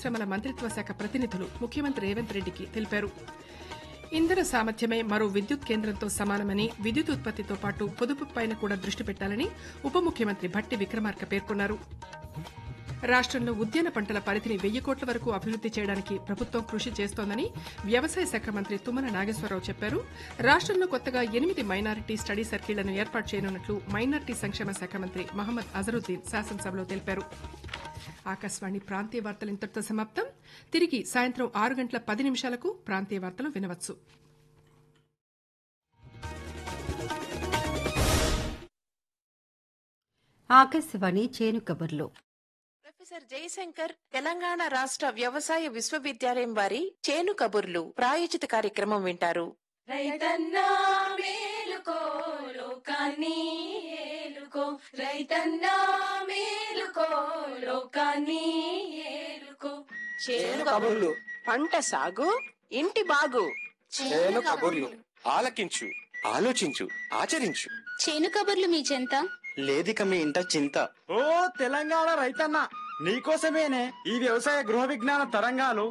పరిశ్రమల మంత్రిత్వ శాఖ ప్రతినిధులు ముఖ్యమంత్రి రేవంత్ రెడ్డికి తెలిపారు ఇంధన సామర్థ్యమే మరో విద్యుత్ కేంద్రంతో సమానమని విద్యుత్ ఉత్పత్తితో పాటు పొదుపుపైన కూడా దృష్టి పెట్టాలని ఉప ముఖ్యమంత్రి భట్టి విక్రమార్క పేర్కొన్నారు రాష్టంలో ఉద్యాన పంటల పరిధిని వెయ్యి కోట్ల వరకు అభివృద్ది చేయడానికి ప్రభుత్వం కృషి చేస్తోందని వ్యవసాయ శాఖ మంత్రి తుమ్మల నాగేశ్వరరావు చెప్పారు రాష్టంలో కొత్తగా ఎనిమిది మైనారిటీ స్టడీ సర్కిళ్లను ఏర్పాటు చేయనున్నట్లు మైనారిటీ సంక్షేమ శాఖ మంత్రి మహమ్మద్ అజరుద్దీన్ శాసనసభలో తెలిపారు ఆకాశవాణి ప్రాంతీయ వార్తలు ఇంతటితో సమాప్తం తిరిగి సాయంత్రం ఆరు గంటల పది నిమిషాలకు ప్రాంతీయ వార్తలు వినవచ్చు ఆకాశవాణి చేను కబుర్లు ప్రొఫెసర్ జయశంకర్ తెలంగాణ రాష్ట్ర వ్యవసాయ విశ్వవిద్యాలయం వారి చేను కబుర్లు ప్రాయోజిత కార్యక్రమం వింటారు రైతన్నా మేలుకో లోకాన్ని ఏలుకో రైతన్నా మేలుకో లోకాన్ని ఏలుకో చేను కబుర్లు పంట సాగు ఇంటి బాగు చేను కబుర్లు ఆలకించు ఆలోచించు ఆచరించు చేను కబుర్లు మీ చెంత లేదిక మీ ఇంట చింత ఓ తెలంగాణ రైతన్న నీకోసమేనే ఈ వ్యవసాయ గృహ విజ్ఞాన తరంగాలు